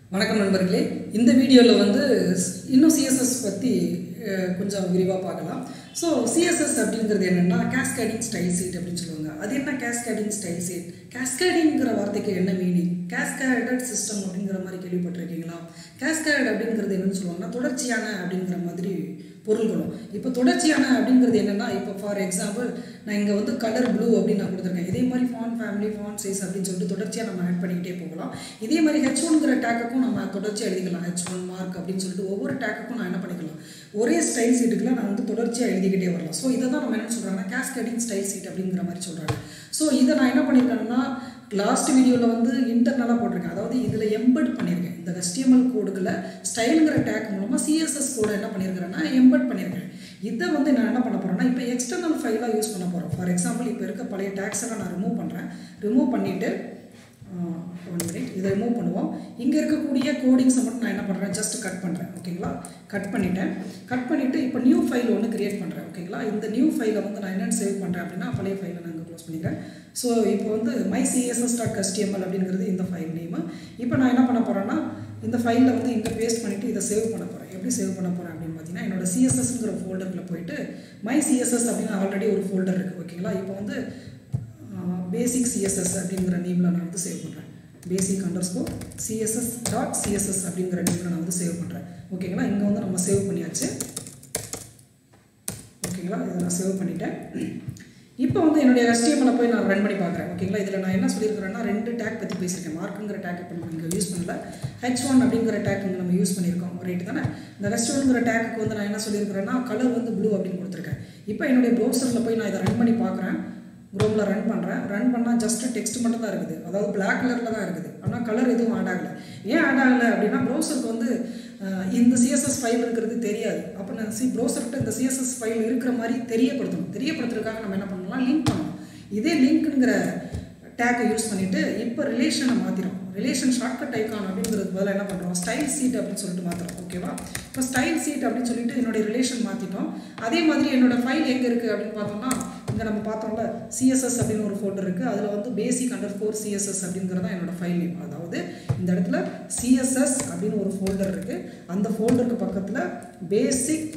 வணக்கம் நண்பர்களே இந்த வீடியோவில் வந்து இன்னும் சிஎஸ்எஸ் பற்றி அஹ், கொஞ்சம் விரிவாக பார்க்கலாம் ஸோ சிஎஸ்எஸ் அப்படிங்கிறது என்னென்னா கேஸ்கேடிங் ஸ்டைல் சீட் அப்படின்னு சொல்லுவாங்க அது என்ன கேஸ்கேடிங் ஸ்டைல் சீட் கேஸ்கேடிங்கிற வார்த்தைக்கு என்ன மீனிங் கேஸ்கேடட் சிஸ்டம் அப்படிங்கிற மாதிரி கேள்விப்பட்டிருக்கீங்களா கேஸ்கேட் அப்படிங்கிறது என்னன்னு சொல்லுவாங்கன்னா தொடர்ச்சியான அப்படிங்கிற மாதிரி பொருள்களும் இப்போ தொடர்ச்சியான அப்படிங்கிறது என்னென்னா இப்போ ஃபார் எக்ஸாம்பிள் நான் இங்கே வந்து கலர் ப்ளூ அப்படின்னு நான் கொடுத்துருக்கேன் இதே மாதிரி ஃபான் ஃபேமிலி ஃபான் சைஸ் அப்படின்னு சொல்லிட்டு தொடர்ச்சியாக நம்ம ஆட் பண்ணிக்கிட்டே போகலாம் இதே மாதிரி ஹெச் ஒன்கிற டேக்குக்கும் நம்ம தொடர்ச்சியாக எழுதிக்கலாம் ஹெச் ஒன் மார்க் அப்படின்னு சொல்லிட்டு ஒவ்வொரு டேக்குக்கும் நான் என்ன பண்ணிக்கலாம் ஒரே ஸ்டைல் சீட்டுக்குள்ள நான் வந்து தொடர்ச்சியாக எழுதிக்கிட்டே வரலாம் ஸோ இதை தான் நம்ம என்ன சொல்கிறாங்கன்னா கேஸ்கேடிங் ஸ்டைல் சீட் அப்படிங்கிற மாதிரி சொல்கிறாங்க ஸோ இதை நான் என்ன பண்ணியிருக்கேன்னா லாஸ்ட் வீடியோவில் வந்து இன்டர்னலாக போட்டிருக்கேன் அதாவது இதில் எம்பட் பண்ணியிருக்கேன் இந்த HTML கோடுக்குள்ள ஸ்டைலுங்கிற டேக் மூலமாக சிஎஸ்எஸ் கோடை என்ன பண்ணியிருக்கிறேன்னா எம்பட் பண்ணியிருக்கேன் இதை வந்து நான் என்ன பண்ண போகிறேன்னா இப்போ எக்ஸ்டர்னல் ஃபைலாக யூஸ் பண்ண போகிறோம் ஃபார் எக்ஸாம்பிள் இப்போ இருக்க பழைய டேக்ஸ் எல்லாம் நான் ரிமூவ் பண்ணுறேன் ரிமூவ் பண்ணிவிட்டு ஒன் மினிட் இதை ரிமூவ் பண்ணுவோம் இங்கே இருக்கக்கூடிய கோடிங்ஸை மட்டும் நான் என்ன பண்ணுறேன் ஜஸ்ட் கட் பண்ணுறேன் ஓகேங்களா கட் பண்ணிட்டேன் கட் பண்ணிவிட்டு இப்போ நியூ ஃபைல் ஒன்று கிரியேட் பண்ணுறேன் ஓகேங்களா இந்த நியூ ஃபைலை வந்து நான் என்னென்னு சேவ் பண்ணுறேன் அப்படின்னா பழைய ஃபைலை நான் இங்கே க்ளோஸ் பண்ணிக்கிறேன் ஸோ இப்போ வந்து மை சிஎஸ்எஸ் டாட் கஸ்டிஎம்எல் அப்படிங்கிறது இந்த ஃபைல் நேமு இப்போ நான் என்ன பண்ண போகிறேன்னா இந்த ஃபைலில் வந்து இங்கே பேஸ்ட் பண்ணிவிட்டு இதை சேவ் பண்ண போகிறேன் எப்படி சேவ் பண்ண போகிறேன் அப்படின்னு பார்த்தீங்கன்னா என்னோட சிஎஸ்எஸ்ங்கிற ஃபோல்டரில் போயிட்டு மை சிஎஸ்எஸ் அப்படின்னு ஆல்ரெடி ஒரு ஃபோல்டர் இருக்குது ஓகேங்களா இப்போ வந்து பேசிக் சிஎஸ்எஸ் அப்படிங்கிற நேமில் நான் வந்து சேவ் பண்ணுறேன் basic underscore CSS dot CSS அப்படிங்கிற நேமில் நான் வந்து சேவ் பண்ணுறேன் ஓகேங்களா இங்கே வந்து நம்ம சேவ் பண்ணியாச்சு ஓகேங்களா இதை நான் சேவ் பண்ணிட்டேன் இப்போ வந்து என்னுடைய HTML போய் நான் ரன் பண்ணி பார்க்குறேன் ஓகேங்களா இதில் நான் என்ன சொல்லியிருக்கிறேன்னா ரெண்டு டேக் பற்றி பேசியிருக்கேன் மார்க்குங்கிற டேக் இப்போ நம்ம இங்கே யூஸ் பண்ணல ஹெச் ஒன் அப்படிங்கிற டேக் இங்கே நம்ம யூஸ் பண்ணியிருக்கோம் ரைட்டு தானே இந்த ஹெச் ஒன்ங்கிற டேக்கு வந்து நான் என்ன சொல்லியிருக்கிறேன்னா கலர் வந்து ப்ளூ அப்படின்னு கொடுத்துருக்கேன் இப்போ என்னுடைய ப்ரௌசரில் போய் நான் இதை ரன் பண்ணி பார்க்குறேன் குரோமில் ரன் பண்ணுறேன் ரன் பண்ணால் ஜஸ்ட் டெக்ஸ்ட் மட்டும் தான் இருக்குது அதாவது பிளாக் கலரில் தான் இருக்குது ஆனால் கலர் எதுவும் ஆட் ஆகலை ஏன் ஆட் ஆகலை அப்படின்னா ப்ரௌசருக்கு வந்து அஹ், இந்த சிஎஸ்எஸ் ஃபைல் இருக்கிறது தெரியாது அப்போ நான் சி ப்ரௌசர்கிட்ட இந்த சிஎஸ்எஸ் ஃபைல் இருக்கிற மாதிரி தெரியப்படுத்தணும் தெரியப்படுத்துறதுக்காக நம்ம என்ன பண்ணலாம் லிங்க் பண்ணணும் இதே லிங்க்ங்கிற டேக்கை யூஸ் பண்ணிவிட்டு இப்போ ரிலேஷனை மாற்றிடும் ரிலேஷன் ஷார்ட்கட் ஐக்கான் அப்படிங்கிறது பதிலாக என்ன பண்ணுறோம் ஸ்டைல் சீட் அப்படின்னு சொல்லிட்டு மாற்றுறோம் ஓகேவா இப்போ ஸ்டைல் சீட் அப்படின்னு சொல்லிட்டு என்னுடைய ரிலேஷன் மாற்றிட்டோம் அதே மாதிரி என்னோட ஃபைல் எங்கே இருக்குது அப்படின்னு பார்த்தோம்னா இங்கே நம்ம பார்த்தோம்ல சிஎஸ்எஸ் அப்படின்னு ஒரு ஃபோல்டர் இருக்குது அதில் வந்து பேசிக் அண்டர் ஸ்கோர் சிஎஸ்எஸ் அப்படிங்கிறது தான் என்னோட ஃபைல் நேம் அதாவது இந்த இடத்துல சிஎஸ்எஸ் அப்படின்னு ஒரு ஃபோல்டர் இருக்குது அந்த ஃபோல்டருக்கு பக்கத்தில் basic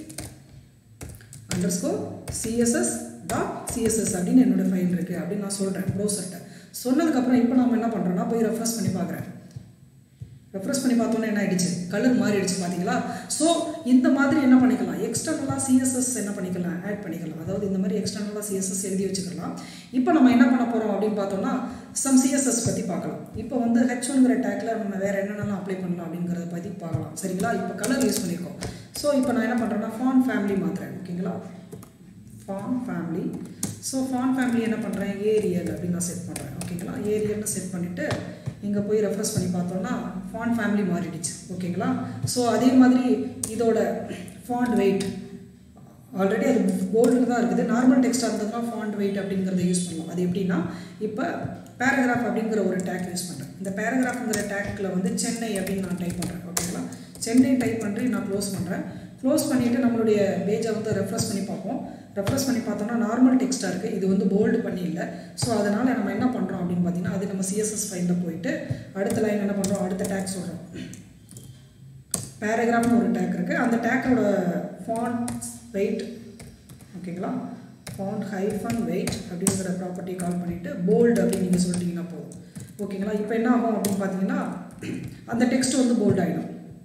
underscore CSS dot CSS அப்படின்னு என்னோட ஃபைல் இருக்குது அப்படின்னு நான் சொல்கிறேன் ப்ரௌசர்கிட்ட சொன்னதுக்கப்புறம் இப்போ நம்ம என்ன பண்ணுறோன்னா போய் ரெஃப்ரெஷ் பண்ணி பார்க்குறேன் ரெஃப்ரெஷ் பண்ணி பார்த்தோன்னே என்ன ஆயிடுச்சு கலர் மாறிடுச்சு பார்த்தீங்களா ஸோ இந்த மாதிரி என்ன பண்ணிக்கலாம் எக்ஸ்டர்னலாக சிஎஸ்எஸ் என்ன பண்ணிக்கலாம் ஆட் பண்ணிக்கலாம் அதாவது இந்த மாதிரி எக்ஸ்டர்னலாக சிஎஸ்எஸ் எழுதி வச்சுக்கலாம் இப்போ நம்ம என்ன பண்ண போகிறோம் அப்படின்னு பார்த்தோம்னா சம் சிஎஸ்எஸ் பற்றி பார்க்கலாம் இப்போ வந்து ஹெச் ஒன்கிற டேக்கில் நம்ம வேறு என்னென்னலாம் அப்ளை பண்ணலாம் அப்படிங்கிறத பற்றி பார்க்கலாம் சரிங்களா இப்போ கலர் யூஸ் பண்ணியிருக்கோம் ஸோ இப்போ நான் என்ன பண்ணுறேன்னா ஃபான் ஃபேமிலி மாற்றுறேன் ஓகேங்களா font family so font family என்ன பண்ணுறேன் ஏரியல் அப்படின்னு நான் செட் பண்ணுறேன் ஓகேங்களா ஏரியல்னு செட் பண்ணிவிட்டு இங்கே போய் ரெஃப்ரெஷ் பண்ணி பார்த்தோம்னா ஃபான் ஃபேமிலி மாறிடுச்சு ஓகேங்களா ஸோ அதே மாதிரி இதோட ஃபாண்ட் வெயிட் ஆல்ரெடி அது போல்டில் தான் இருக்குது நார்மல் டெக்ஸ்ட்டாக இருந்ததுன்னா ஃபாண்ட் வெயிட் அப்படிங்கிறத யூஸ் பண்ணலாம் அது எப்படின்னா இப்போ பேராகிராஃப் அப்படிங்கிற ஒரு டேக் யூஸ் பண்ணுறேன் இந்த பேராகிராஃப்ங்கிற டேக்கில் வந்து சென்னை அப்படின்னு நான் டைப் பண்ணுறேன் ஓகேங்களா சென்னை டைப் பண்ணி நான் க்ளோஸ் பண்ணுறேன் க்ளோஸ் பண்ணிவிட்டு நம்மளுடைய பேஜை வந்து ரெஃப்ரெஷ் பண்ணி பார்ப்போம் ரெஃப்ரெஷ் பண்ணி பார்த்தோம்னா நார்மல் டெக்ஸ்ட்டாக இருக்குது இது வந்து போல்டு பண்ணி இல்லை ஸோ அதனால் நம்ம என்ன பண்ணுறோம் அப்படின்னு பார்த்தீங்கன்னா அது நம்ம சிஎஸ்எஸ் ஃபைலில் போயிட்டு அடுத்த லைன் என்ன பண்ணுறோம் அடுத்த டேக் சொல்கிறோம் பேராகிராஃப்னு ஒரு டேக் இருக்குது அந்த டேக்கோட ஃபாண்ட் வெயிட் ஓகேங்களா ஃபாண்ட் ஹைஃபன் வெயிட் அப்படிங்கிற ப்ராப்பர்ட்டி கால் பண்ணிவிட்டு போல்டு அப்படின்னு நீங்கள் சொல்லிட்டீங்கன்னா போதும் ஓகேங்களா இப்போ என்ன ஆகும் அப்படின்னு பார்த்தீங்கன்னா அந்த டெக்ஸ்ட் வந்து போல்ட் ஆகிடும்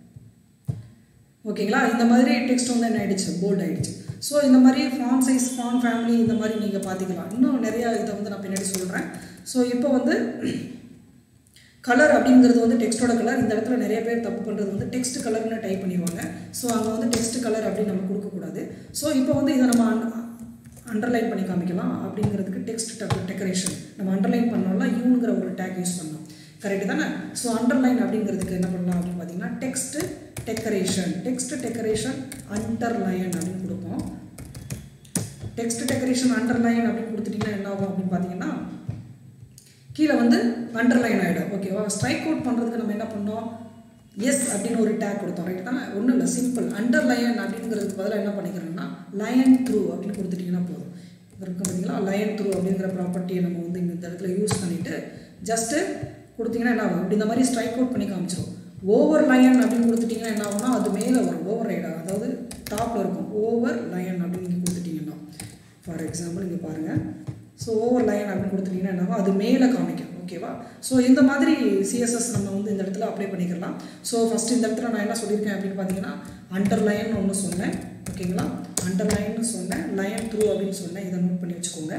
ஓகேங்களா இந்த மாதிரி டெக்ஸ்ட் வந்து என்ன ஆயிடுச்சு போல்ட் ஆயிடுச்சு ஸோ இந்த மாதிரி ஃபான் சைஸ் ஃபான் ஃபேமிலி இந்த மாதிரி நீங்கள் பார்த்துக்கலாம் இன்னும் நிறையா இதை வந்து நான் பின்னாடி சொல்கிறேன் ஸோ இப்போ வந்து கலர் அப்படிங்கிறது வந்து டெக்ஸ்டோட கலர் இந்த இடத்துல நிறைய பேர் தப்பு பண்ணுறது வந்து டெக்ஸ்ட் கலர்னு டைப் பண்ணிடுவாங்க ஸோ அங்கே வந்து டெக்ஸ்ட் கலர் அப்படின்னு நம்ம கொடுக்கக்கூடாது ஸோ இப்போ வந்து இதை நம்ம அண்டர்லைன் பண்ணி காமிக்கலாம் அப்படிங்கிறதுக்கு டெக்ஸ்ட் டெக்கரேஷன் நம்ம அண்டர்லைன் பண்ணோம்னா யூங்கிற ஒரு டேக் யூஸ் பண்ணோம் கரெக்டு தானே ஸோ அண்டர்லைன் அப்படிங்கிறதுக்கு என்ன பண்ணலாம் அப்படின்னு பார்த்தீங்கன்னா text decoration text decoration underline அப்படின்னு கொடுப்போம் டெக்ஸ்ட் டெக்கரேஷன் அண்டர்லைன் அப்படின்னு கொடுத்துட்டிங்கன்னா என்ன ஆகும் அப்படின்னு பார்த்தீங்கன்னா கீழே வந்து அண்டர்லைன் ஆகிடும் ஓகேவா ஸ்ட்ரைக் அவுட் பண்ணுறதுக்கு நம்ம என்ன பண்ணோம் எஸ் அப்படின்னு ஒரு டேக் கொடுத்தோம் ரைட் தானே ஒன்றும் இல்லை சிம்பிள் அண்டர்லைன் அப்படிங்கிறதுக்கு பதிலாக என்ன பண்ணிக்கிறோம்னா லயன் த்ரூ அப்படின்னு கொடுத்துட்டிங்கன்னா போதும் இருக்கு பார்த்தீங்களா லயன் த்ரூ அப்படிங்கிற ப்ராப்பர்ட்டியை நம்ம வந்து இந்த இடத்துல யூஸ் பண்ணிவிட்டு ஜஸ்ட்டு கொடுத்தீங்கன்னா என்ன ஆகும் இப்படி இந்த மாதிரி ஸ்ட்ரைக் அவுட் பண்ணி காமிச்சிரும் ஓவர் லயன் அப்படின்னு கொடுத்துட்டிங்கன்னா என்ன ஆகும்னா அது மேலே வரும் ஓவர் ரைடாக அதாவது டாப்பில் இருக்கும் ஓவர் லயன் அப்படின்னு நீங்கள் கொடுத்துட்டிங்கன்னா ஃபார் எக்ஸாம்பிள் இங்கே பாருங்கள் ஸோ ஓவர் லைன் அப்படின்னு கொடுத்துட்டிங்கன்னா என்ன ஆகும் அது மேலே காமிக்கும் ஓகேவா ஸோ இந்த மாதிரி சிஎஸ்எஸ் நம்ம வந்து இந்த இடத்துல அப்ளை பண்ணிக்கலாம் ஸோ ஃபஸ்ட் இந்த இடத்துல நான் என்ன சொல்லியிருக்கேன் அப்படின்னு பார்த்தீங்கன்னா அண்டர்லைன் ஒன்று சொன்னேன் ஓகேங்களா அண்டர்லைன்னு சொன்னேன் லயன் த்ரூ அப்படின்னு சொன்னேன் இதை நோட் பண்ணி வச்சுக்கோங்க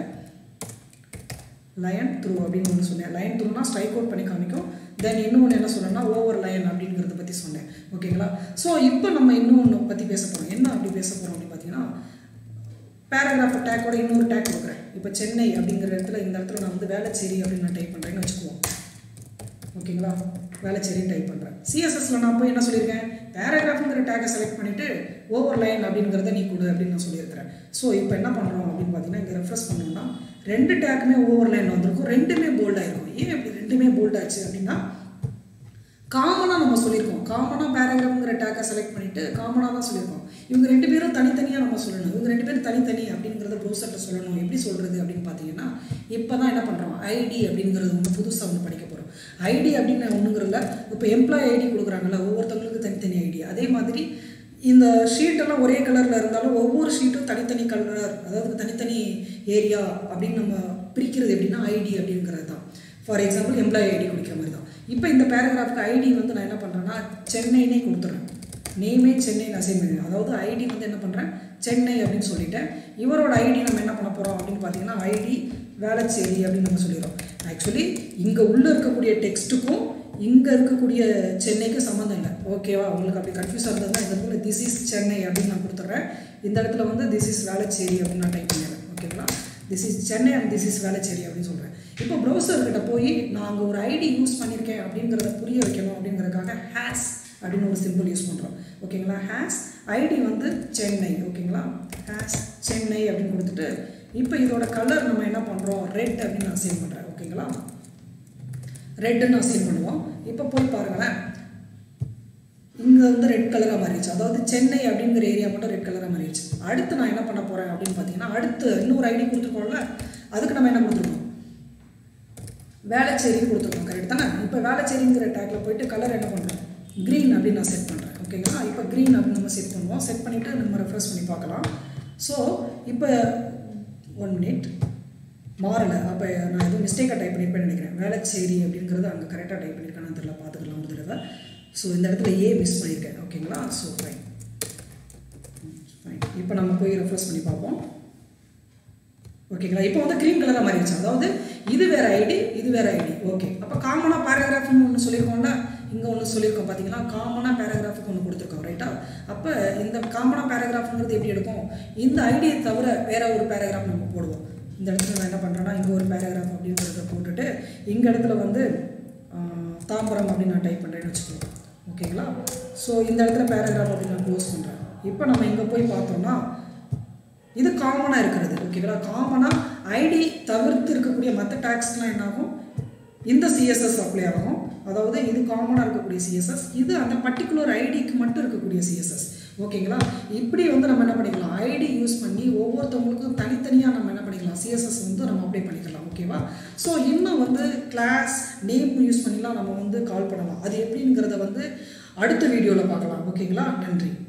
லயன் த்ரூ அப்படின்னு ஒன்று சொன்னேன் லயன் த்ரூனா ஸ்ட்ரைக் அவுட் பண்ணி காமிக்கும் தென் இன்னொன்று என்ன சொன்னேன்னா ஓவர் லயன் அப்படிங்கிறத பற்றி சொன்னேன் ஓகேங்களா ஸோ இப்போ நம்ம இன்னொன்று பற்றி பேச போகிறோம் என்ன அப்படி பேச போகிறோம் அப்படின்னு பார்த்தீங்கன்னா பேராகிராஃப் டேக்கோட இன்னொரு டேக் கொடுக்குறேன் இப்போ சென்னை அப்படிங்கிற இடத்துல இந்த இடத்துல நான் வந்து வேலைச்சேரி அப்படின்னு நான் டைப் பண்ணுறேன்னு வச்சுக்குவோம் ஓகேங்களா வேலைச்சேரி டைப் பண்ணுறேன் சிஎஸ்எஸ்ல நான் போய் என்ன சொல்லியிருக்கேன் பேராகிராஃப்ங்கிற டேக்கை செலக்ட் பண்ணிவிட்டு ஓவர் லைன் அப்படிங்கிறத நீ கொடு அப்படின்னு நான் சொல்லியிருக்கிறேன் ஸோ இப்போ என்ன பண்ணுறோம் அப்படின்னு பார்த்தீங்கன்னா இங்கே ரெஃப்ரெஸ் பண்ணோம்னா ரெண்டு டேக்குமே ஓவர் லைன் வந்திருக்கும் ரெண்டுமே போல்டாக இருக்கும் ஏன் இப்படி ரெண்டுமே போல்ட் ஆச்சு அப்படின்னா காமனாக நம்ம சொல்லியிருக்கோம் காமனாக பேராகிராஃப்ங்கிற டேக்கை செலக்ட் பண்ணிவிட்டு காமனாக தான் சொல்லியிருக்கோம் இவங்க ரெண்டு பேரும் தனித்தனியாக நம்ம சொல்லணும் இவங்க ரெண்டு பேரும் தனித்தனி அப்படிங்கிறத ப்ரௌசர்கிட்ட சொல்லணும் எப்படி சொல்கிறது அப்படின்னு பார்த்தீங்கன்னா இப்போ தான் என்ன பண்ணுறோம் ஐடி அப்படிங்கிறது ஒன்று புதுசாக ஒன்று படிக்க போகிறோம் ஐடி அப்படின்னு ஒன்றுங்கிறதுல இப்போ எம்ப்ளாய் ஐடி கொடுக்குறாங்கல்ல ஒவ்வொருத்தவங்களுக்கு தனித்தனி ஐடி அதே மாதிரி இந்த ஷீட்டெல்லாம் ஒரே கலரில் இருந்தாலும் ஒவ்வொரு ஷீட்டும் தனித்தனி கலர் அதாவது தனித்தனி ஏரியா அப்படின்னு நம்ம பிரிக்கிறது எப்படின்னா ஐடி அப்படிங்கிறது தான் ஃபார் எக்ஸாம்பிள் எம்ப்ளாயி ஐடி கொடுக்குற மாதிரி தான் இப்போ இந்த பேராகிராஃப்க்கு ஐடி வந்து நான் என்ன பண்ணுறேன்னா சென்னைனே கொடுத்துட்றேன் நேமே சென்னை அசைன் பண்ணிடுறேன் அதாவது ஐடி வந்து என்ன பண்ணுறேன் சென்னை அப்படின்னு சொல்லிட்டேன் இவரோட ஐடி நம்ம என்ன பண்ண போகிறோம் அப்படின்னு பார்த்தீங்கன்னா ஐடி வேளச்சேரி அப்படின்னு நம்ம சொல்லிடுறோம் ஆக்சுவலி இங்கே உள்ளே இருக்கக்கூடிய டெக்ஸ்ட்டுக்கும் இங்கே இருக்கக்கூடிய சென்னைக்கும் சம்மந்தம் இல்லை ஓகேவா உங்களுக்கு அப்படி கன்ஃபியூஸாக இருந்ததுன்னா இந்த இடத்துல திஸ் இஸ் சென்னை அப்படின்னு நான் கொடுத்துட்றேன் இந்த இடத்துல வந்து திஸ் இஸ் வேளச்சேரி அப்படின்னு நான் டைப் பண்ணிடுறேன் ஓகேங்களா this is Chennai and this is Velachery அப்படின்னு சொல்கிறேன் இப்போ ப்ரௌசர்கிட்ட போய் நான் அங்கே ஒரு ஐடி யூஸ் பண்ணியிருக்கேன் அப்படிங்கிறத புரிய வைக்கணும் அப்படிங்கிறதுக்காக ஹேஸ் அப்படின்னு ஒரு சிம்பிள் யூஸ் பண்ணுறோம் ஓகேங்களா ஹேஸ் ஐடி வந்து சென்னை ஓகேங்களா ஹேஸ் சென்னை அப்படின்னு கொடுத்துட்டு இப்போ இதோட கலர் நம்ம என்ன பண்ணுறோம் ரெட் அப்படின்னு நான் சேவ் பண்ணுறேன் ஓகேங்களா ரெட்டுன்னு அசைன் பண்ணுவோம் இப்போ போய் பாருங்களேன் இங்கே வந்து ரெட் கலராக மாறிடுச்சு அதாவது சென்னை அப்படிங்கிற ஏரியா மட்டும் ரெட் கலராக மாறிடுச்சு அடுத்து நான் என்ன பண்ண போகிறேன் அப்படின்னு பார்த்தீங்கன்னா அடுத்து இன்னொரு ஐடி கொடுத்துருக்கோம்ல அதுக்கு நம்ம என்ன கொடுத்துருக்கோம் வேளச்சேரின்னு கொடுத்துருக்கோம் கரெக்ட் தானே இப்போ வேளச்சேரிங்கிற டேக்கில் போயிட்டு கலர் என்ன பண்ணுறோம் க்ரீன் அப்படின்னு நான் செட் பண்ணுறேன் ஓகேங்களா இப்போ க்ரீன் அப்படின்னு நம்ம செட் பண்ணுவோம் செட் பண்ணிவிட்டு நம்ம ரெஃப்ரெஷ் பண்ணி பார்க்கலாம் ஸோ இப்போ ஒன் மினிட் மாறலை அப்போ நான் எதுவும் மிஸ்டேக்காக டைப் பண்ணியிருப்பேன்னு நினைக்கிறேன் வேளச்சேரி அப்படிங்கிறது அங்கே கரெக்டாக டைப் பண்ணியிருக்கேன்னு தெரியல பார்த்துக்கலாம் ஒரு தடவை ஸோ இந்த இடத்துல ஏ மிஸ் பண்ணியிருக்கேன் ஓகேங்களா ஸோ ஃபைன் ஃபைன் இப்போ நம்ம போய் ரெஃப்ரெஷ் பண்ணி பார்ப்போம் ஓகேங்களா இப்போ வந்து க்ரீன் கலராக மாறிடுச்சு அதாவது இது வேறு ஐடி இது வேறு ஐடி ஓகே அப்போ காமனாக பேராகிராஃப்னு ஒன்று சொல்லியிருக்கோம்ல இங்கே ஒன்று சொல்லியிருக்கோம் பார்த்தீங்களா காமனாக பேராகிராஃபுக்கு ஒன்று கொடுத்துருக்கோம் ரைட்டா அப்போ இந்த காமனாக பேராகிராஃப்ங்கிறது எப்படி எடுக்கும் இந்த ஐடியை தவிர வேற ஒரு பேராகிராஃப் நம்ம போடுவோம் இந்த இடத்துல நான் என்ன பண்ணுறேன்னா இங்கே ஒரு பேராகிராஃப் அப்படிங்கிறத போட்டுட்டு இங்கே இடத்துல வந்து தாம்பரம் அப்படின்னு நான் டைப் பண்ணுறேன்னு வச்சுக்கோங்க ஓகேங்களா ஸோ இந்த இடத்துல பேராகிராஃப் அப்படின்னு நான் க்ளோஸ் பண்ணுறேன் இப்போ நம்ம இங்கே போய் பார்த்தோம்னா இது காமனாக இருக்கிறது ஓகேங்களா காமனாக ஐடி தவிர்த்து இருக்கக்கூடிய மற்ற டேக்ஸ்லாம் என்னாகும் இந்த சிஎஸ்எஸ் அப்ளை ஆகும் அதாவது இது காமனாக இருக்கக்கூடிய சிஎஸ்எஸ் இது அந்த பர்டிகுலர் ஐடிக்கு மட்டும் இருக்கக்கூடிய சிஎஸ்எஸ் ஓகேங்களா இப்படி வந்து நம்ம என்ன பண்ணிக்கலாம் ஐடி யூஸ் பண்ணி ஒவ்வொருத்தவங்களுக்கும் தனித்தனியாக நம்ம என்ன பண்ணிக்கலாம் சிஎஸ்எஸ் வந்து நம்ம அப்ளை பண்ணிக்கலாம் ஓகேவா ஸோ இன்னும் வந்து கிளாஸ் நேம் யூஸ் பண்ணிலாம் நம்ம வந்து கால் பண்ணலாம் அது எப்படிங்கிறத வந்து அடுத்த வீடியோவில் பார்க்கலாம் ஓகேங்களா நன்றி